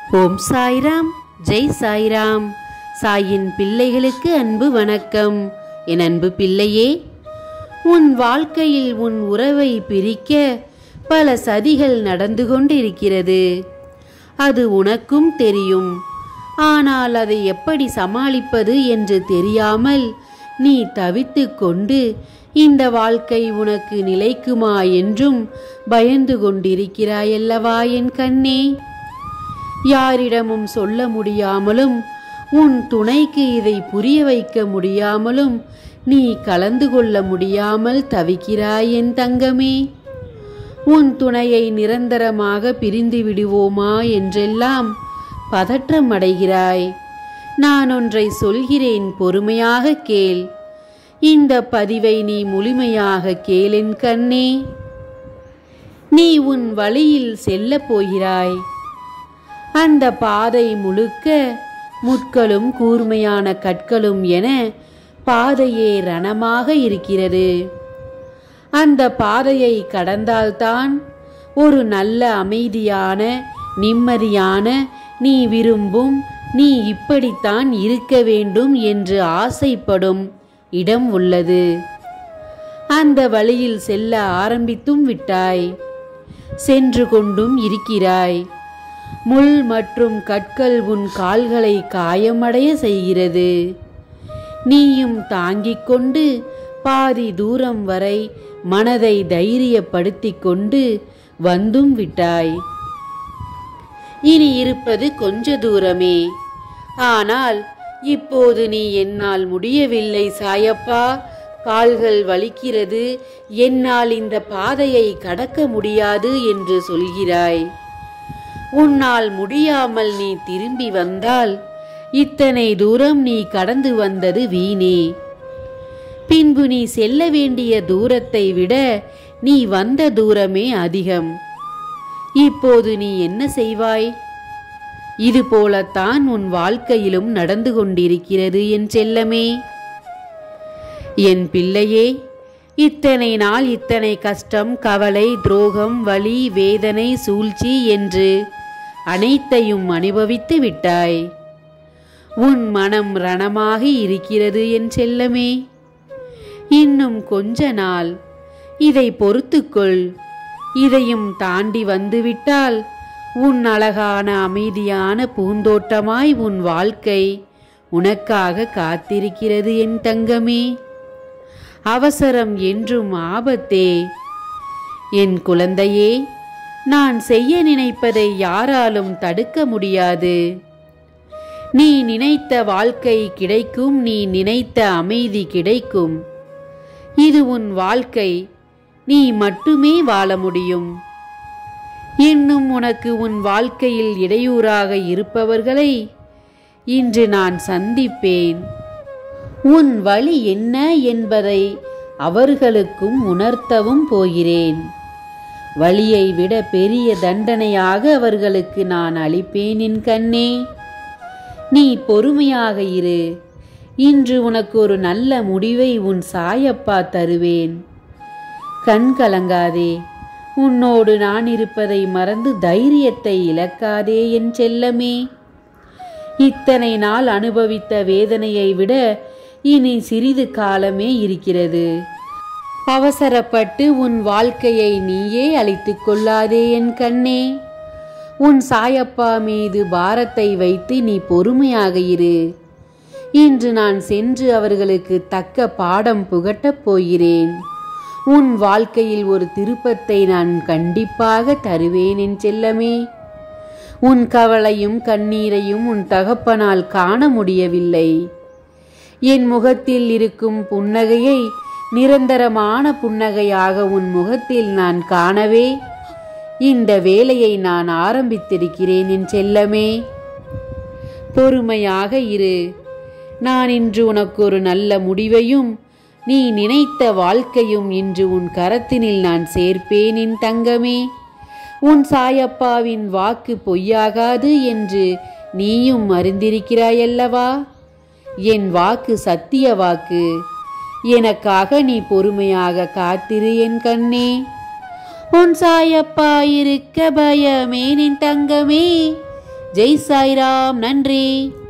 ஓம் சாய்ராம் ஜெய் சாய்ராம் சாயின் பிள்ளைகளுக்கு அன்பு வணக்கம் என் அன்பு பிள்ளையே உன் வாழ்க்கையில் உன் உறவை பிரிக்க பல சதிகள் நடந்து கொண்டிருக்கிறது அது உனக்கும் தெரியும் ஆனால் அதை எப்படி சமாளிப்பது என்று தெரியாமல் நீ தவித்துக் கொண்டு இந்த வாழ்க்கை உனக்கு நிலைக்குமா என்றும் பயந்து கொண்டிருக்கிறாயல்லவா என் கண்ணே யாரிடமும் சொல்ல முடியாமலும் உன் துணைக்கு இதை புரிய வைக்க முடியாமலும் நீ கலந்து கொள்ள முடியாமல் தவிக்கிறாய் என் தங்கமே உன் துணையை நிரந்தரமாக பிரிந்து விடுவோமா என்றெல்லாம் பதற்றம் அடைகிறாய் நான் ஒன்றை சொல்கிறேன் பொறுமையாக கேள் இந்த பதிவை நீ முழுமையாக கேளின் கண்ணே நீ உன் வழியில் செல்லப் போகிறாய் அந்த பாதை முழுக்க முட்களும் கூர்மையான கற்களும் என பாதையே ரணமாக இருக்கிறது அந்த பாதையை கடந்தால்தான் ஒரு நல்ல அமைதியான நிம்மதியான நீ விரும்பும் நீ இப்படித்தான் இருக்க வேண்டும் என்று ஆசைப்படும் இடம் உள்ளது அந்த வழியில் செல்ல ஆரம்பித்தும் விட்டாய் சென்று கொண்டும் இருக்கிறாய் முள் மற்றும் கற்கள் உன் கால்களை காயமடைய செய்கிறது நீயும் தாங்கிக் கொண்டு பாதி தூரம் வரை மனதை தைரியப்படுத்திக் கொண்டு வந்தும் விட்டாய் இனி இருப்பது கொஞ்ச தூரமே ஆனால் இப்போது நீ என்னால் முடியவில்லை சாயப்பா கால்கள் வலிக்கிறது என்னால் இந்த பாதையை கடக்க முடியாது என்று சொல்கிறாய் உன்னால் முடியாமல் நீ திரும்பி வந்தால் இத்தனை தூரம் நீ கடந்து வந்தது வீணே பின்பு நீ செல்ல வேண்டிய தூரத்தை விட நீ வந்த தூரமே அதிகம் இப்போது நீ என்ன செய்வாய் இது போலத்தான் உன் வாழ்க்கையிலும் நடந்து கொண்டிருக்கிறது என் செல்லமே என் பிள்ளையே இத்தனை நாள் இத்தனை கஷ்டம் கவலை துரோகம் வலி வேதனை சூழ்ச்சி என்று அனைத்தையும் அனுபவித்து விட்டாய் உன் மனம் ரணமாகி இருக்கிறது என் செல்லமே இன்னும் கொஞ்ச நாள் இதை பொறுத்துக்கொள் இதையும் தாண்டி வந்துவிட்டால் உன் அழகான அமைதியான பூந்தோட்டமாய் உன் வாழ்க்கை உனக்காக காத்திருக்கிறது என் தங்கமே அவசரம் என்றும் ஆபத்தே என் குழந்தையே நான் செய்ய நினைப்பதை யாராலும் தடுக்க முடியாது நீ நினைத்த வாழ்க்கை கிடைக்கும் நீ நினைத்த அமைதி கிடைக்கும் இது உன் வாழ்க்கை நீ மட்டுமே வாழ முடியும் இன்னும் உனக்கு உன் வாழ்க்கையில் இடையூறாக இருப்பவர்களை இன்று நான் சந்திப்பேன் உன் வழி என்ன என்பதை அவர்களுக்கும் உணர்த்தவும் போகிறேன் வழியை விட பெரிய தண்டனையாக அவர்களுக்கு நான் அளிப்பேன் என் கண்ணே நீ பொறுமையாக இரு இன்று உனக்கு ஒரு நல்ல முடிவை உன் சாயப்பா தருவேன் கண் கலங்காதே உன்னோடு நான் இருப்பதை மறந்து தைரியத்தை இழக்காதே என் செல்லமே இத்தனை நாள் அனுபவித்த வேதனையை விட இனி சிறிது காலமே இருக்கிறது அவசரப்பட்டு உன் வாழ்க்கையை நீயே அழித்துக் கொள்ளாதே என் கண்ணே உன் சாயப்பா மீது பாரத்தை வைத்து நீ பொறுமையாக இரு இன்று நான் சென்று அவர்களுக்கு தக்க பாடம் புகட்டப் போகிறேன் உன் வாழ்க்கையில் ஒரு திருப்பத்தை நான் கண்டிப்பாக தருவேன் என் செல்லமே உன் கவலையும் கண்ணீரையும் உன் தகப்பனால் காண முடியவில்லை என் முகத்தில் இருக்கும் புன்னகையை நிரந்தரமான புன்னகையாக உன் முகத்தில் நான் காணவே இந்த வேலையை நான் ஆரம்பித்திருக்கிறேன் என் செல்லமே பொறுமையாக இரு நான் இன்று உனக்கு ஒரு நல்ல முடிவையும் நீ நினைத்த வாழ்க்கையும் இன்று உன் கரத்தினில் நான் சேர்ப்பேன் என் தங்கமே உன் சாயப்பாவின் வாக்கு பொய்யாகாது என்று நீயும் அறிந்திருக்கிறாயல்லவா என் வாக்கு சத்திய வாக்கு எனக்காக நீ பொறுமையாக காத்திரு என் கண்ணே உன் சாயப்பா இருக்க பயமே நின் தங்கமே ஜெய் சாய்ராம் நன்றி